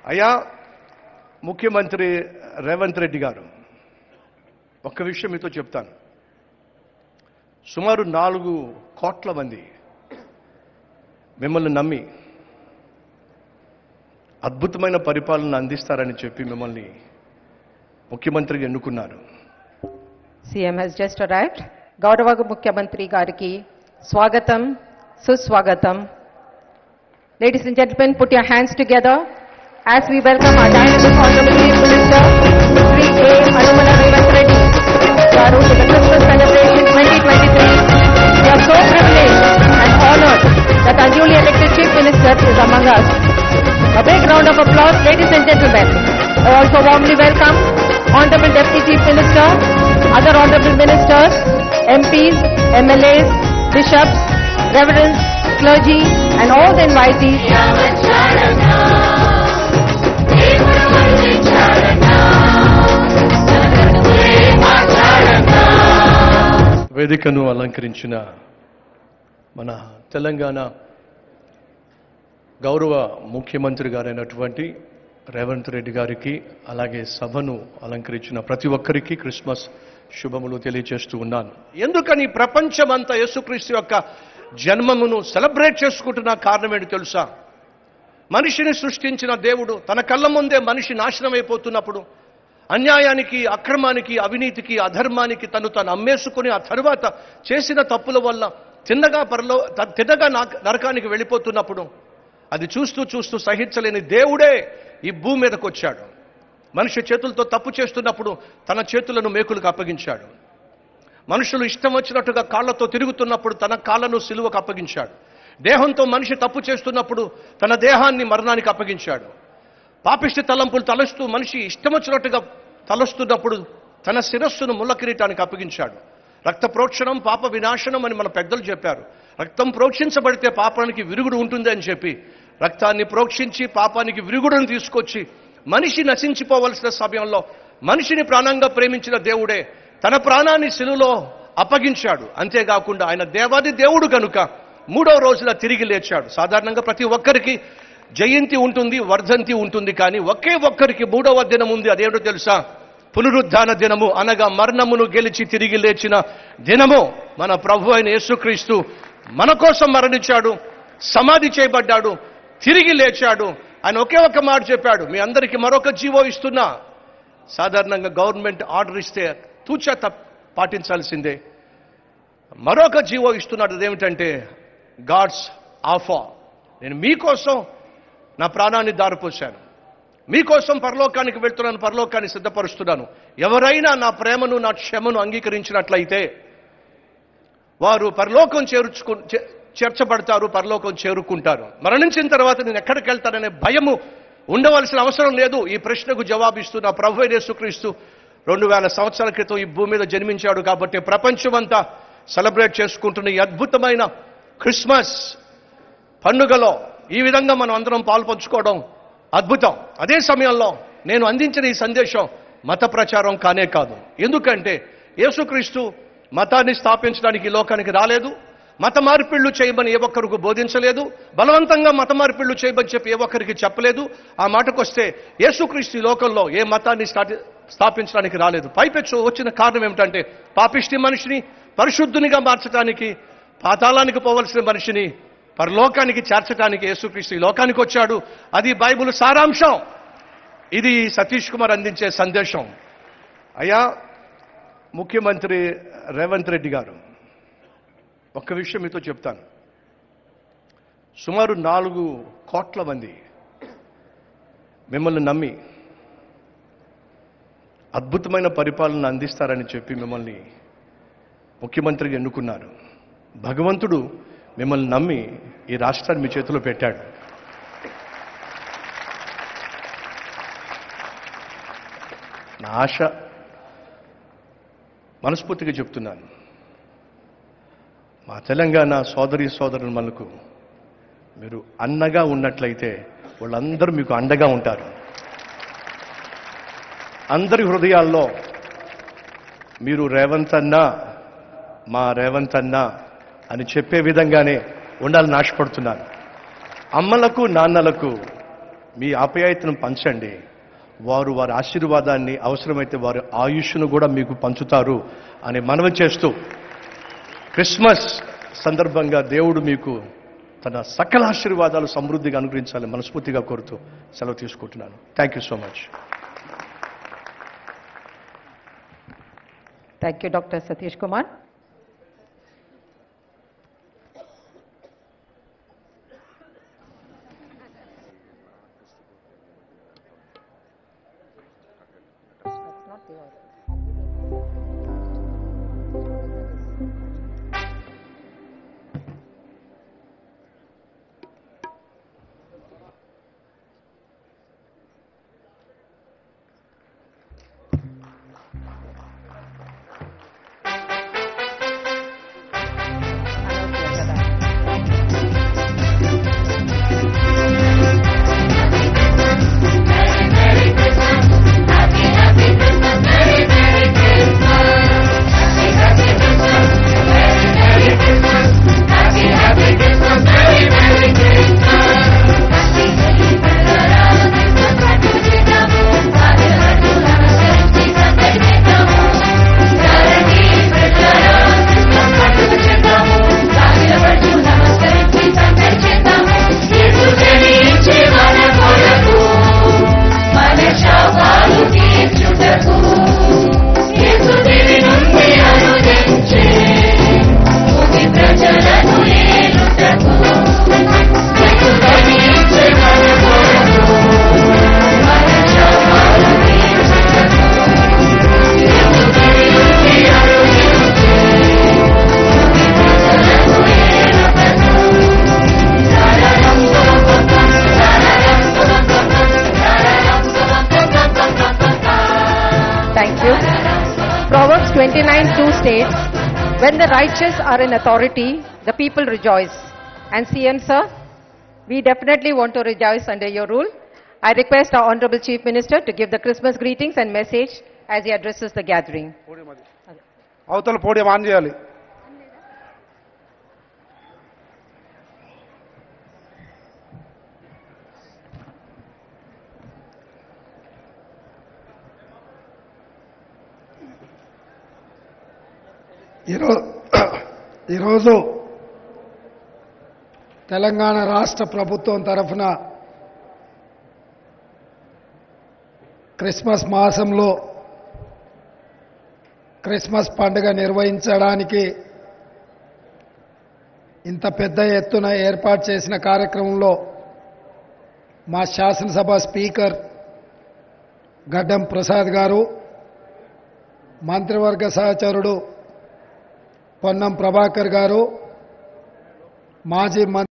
అయ్యా ముఖ్యమంత్రి రేవంత్ రెడ్డి గారు ఒక్క విషయం మీతో చెప్తాను సుమారు నాలుగు కోట్ల మంది మిమ్మల్ని నమ్మి అద్భుతమైన పరిపాలన అందిస్తారని చెప్పి మిమ్మల్ని ముఖ్యమంత్రిగా ఎన్నుకున్నారు సీఎం has just arrived. గౌరవ ముఖ్యమంత్రి గారికి స్వాగతం సుస్వాగతం Ladies and gentlemen, put your hands together as we welcome our dynamic honorable Chief Minister, Sri A. Anumala Revanth Reddy, garu to the Christmas celebration 2023. We are so privileged and honored that our newly elected Chief Minister is among us. A big round of applause, ladies and gentlemen. I also warmly welcome Honorable Deputy Chief Minister, other Honorable Ministers, MPs, MLAs, Bishops, Reverends, clergy, and all the invitees. వేదికను అలంకరించిన మన తెలంగాణ గౌరవ ముఖ్యమంత్రి గారైనటువంటి రేవంత్ రెడ్డి గారికి అలాగే సభను అలంకరించిన ప్రతి ఒక్కరికి క్రిస్మస్ శుభములు తెలియజేస్తూ ఉన్నాను ఎందుకని ప్రపంచమంతా యేసుక్రీస్తు యొక్క జన్మమును సెలబ్రేట్ చేసుకుంటున్న కారణం ఏంటి తెలుసా మనిషిని సృష్టించిన దేవుడు తన కళ్ళ ముందే మనిషి నాశనం అయిపోతున్నప్పుడు అన్యాయానికి అక్రమానికి అవినీతికి అధర్మానికి తను తను అమ్మేసుకుని ఆ తరువాత చేసిన తప్పుల వల్ల తిన్నగా పరలో త- తిన్నగా నాక- నరకానికి వెళ్ళిపోతున్నప్పుడు అది చూస్తూ చూస్తూ సహించలేని దేవుడే ఈ భూమి మీదకు వచ్చాడు మనిషి చేతులతో తప్పు చేస్తున్నప్పుడు తన చేతులను మేకులకు అప్పగించాడు మనుషులు ఇష్టం వచ్చినట్టుగా కాళ్ళతో తిరుగుతున్నప్పుడు తన కాళ్ళను సిలువకు అప్పగించాడు దేహంతో మనిషి తప్పు చేస్తున్నప్పుడు తన దేహాన్ని మరణానికి అప్పగించాడు పాపిష్టి తలంపులు తలస్తూ మనిషి ఇష్టం వచ్చినట్టుగా తలస్తున్నప్పుడు తన శిరస్సును ముళ్ళ కిరీటానికి అప్పగించాడు రక్త ప్రోక్షణం పాప వినాశనం అని మన పెద్దలు చెప్పారు రక్తం ప్రోక్షించబడితే పాపానికి విరుగుడు ఉంటుంది అని చెప్పి రక్తాన్ని ప్రోక్షించి పాపానికి విరుగుడును తీసుకొచ్చి మనిషి నశించిపోవలసిన సమయంలో మనిషిని ప్రాణంగా ప్రేమించిన దేవుడే తన ప్రాణాన్ని శిలులో అప్పగించాడు అంతేకాకుండా ఆయన దేవాది దేవుడు కనుక మూడో రోజున తిరిగి లేచాడు సాధారణంగా ప్రతి ఒక్కరికి జయంతి ఉంటుంది వర్ధంతి ఉంటుంది కానీ ఒకే ఒక్కరికి మూడవ దినం ఉంది అదేమిటో తెలుసా పునరుద్ధాన దినము అనగా మరణమును గెలిచి తిరిగి లేచిన దినము మన ప్రభు అయిన యేసుక్రీస్తు మన కోసం మరణించాడు సమాధి చేయబడ్డాడు తిరిగి లేచాడు ఆయన ఒకే ఒక్క మాట చెప్పాడు మీ అందరికీ మరొక జీవో ఇస్తున్నా సాధారణంగా గవర్నమెంట్ ఆర్డర్ ఇస్తే తూచా తప్ పాటించాల్సిందే మరొక జీవో ఇస్తున్నాడు అదేమిటంటే గాడ్స్ ఆఫా నేను మీకోసం నా ప్రాణాన్ని దారిపోశాను మీకోసం పరలోకానికి వెళ్తున్నాను పరలోకాన్ని సిద్ధపరుస్తున్నాను ఎవరైనా నా ప్రేమను నా క్షమను అంగీకరించినట్లయితే వారు పరలోకం చేర్చుకు చే- చేర్చబడతారు పరలోకం చేరుకుంటారు మరణించిన తర్వాత నేను ఎక్కడికి వెళ్తాననే భయము ఉండవలసిన అవసరం లేదు ఈ ప్రశ్నకు జవాబిస్తున్న ప్రభు అయిన యేసుక్రీస్తు రెండు వేల సంవత్సరాల క్రితం ఈ భూమి మీద జన్మించాడు కాబట్టి ప్రపంచమంతా సెలబ్రేట్ చేసుకుంటున్న ఈ అద్భుతమైన క్రిస్మస్ పండుగలో ఈ విధంగా మనం అందరం పాల్పంచుకోవడం అద్భుతం అదే సమయంలో నేను అందించిన ఈ సందేశం మత ప్రచారం కానే కాదు ఎందుకంటే యేసుక్రీస్తు మతాన్ని స్థాపించడానికి ఈ లోకానికి రాలేదు మత మార్పిళ్లు చేయమని ఏ ఒక్కరికి బోధించలేదు బలవంతంగా మత మార్పిళ్లు చేయమని చెప్పి ఏ ఒక్కరికి చెప్పలేదు ఆ మాటకొస్తే యేసుక్రీస్తు ఈ లోకంలో ఏ మతాన్ని స్టాటి- స్థాపించడానికి రాలేదు పైపెచ్చు వచ్చిన కారణం ఏమిటంటే పాపిష్టి మనిషిని పరిశుద్ధునిగా మార్చడానికి పాతాళానికి పోవలసిన మనిషిని పరలోకానికి చేర్చడానికి యేసుక్రీస్తు ఈ లోకానికి వచ్చాడు అది బైబిల్ సారాంశం ఇది సతీష్ కుమార్ అందించే సందేశం అయ్యా ముఖ్యమంత్రి రేవంత్ రెడ్డి గారు ఒక్క విషయం మీతో చెప్తాను సుమారు నాలుగు కోట్ల మంది మిమ్మల్ని నమ్మి అద్భుతమైన పరిపాలన అందిస్తారని చెప్పి మిమ్మల్ని ముఖ్యమంత్రిగా ఎన్నుకున్నారు భగవంతుడు మిమ్మల్ని నమ్మి ఈ రాష్ట్రాన్ని మీ చేతిలో పెట్టాడు నా ఆశ మనస్ఫూర్తిగా చెప్తున్నాను మా తెలంగాణ సోదరి సోదరులకు మీరు అన్నగా ఉన్నట్లయితే వాళ్ళందరూ మీకు అండగా ఉంటారు అందరి హృదయాల్లో మీరు రేవంత్ అన్నా మా రేవంత్ అన్నా అని చెప్పే విధంగానే ఉండాలని ఆశపడుతున్నాను అమ్మలకు నాన్నలకు మీ ఆప్యాయతను పంచండి వారు వారి ఆశీర్వాదాన్ని అవసరమైతే వారి ఆయుష్ను కూడా మీకు పంచుతారు అని మనవి చేస్తూ క్రిస్మస్ సందర్భంగా దేవుడు మీకు తన సకల ఆశీర్వాదాలు సమృద్ధిగా అనుగ్రహించాలని మనస్ఫూర్తిగా కోరుతూ సెలవు తీసుకుంటున్నాను thank you so much Thank you, Dr. Satish Kumar. Thank you. Proverbs 29:2 states, "When the righteous are in authority, the people rejoice." And CM sir, we definitely want to rejoice under your rule. I request our Honorable Chief Minister to give the Christmas greetings and message as he addresses the gathering. Podium అది. అవతల podium on చేయాలి ఈరో- ఈరోజు తెలంగాణ రాష్ట్ర ప్రభుత్వం తరఫున Christmas మాసంలో Christmas పండుగ నిర్వహించడానికి ఇంత పెద్ద ఎత్తున ఏర్పాటు చేసిన కార్యక్రమంలో మా శాసనసభ స్పీకర్ గడ్డం ప్రసాద్ గారు మంత్రివర్గ సహచరుడు పొన్నం ప్రభాకర్ గారు మాజీ మంత్రి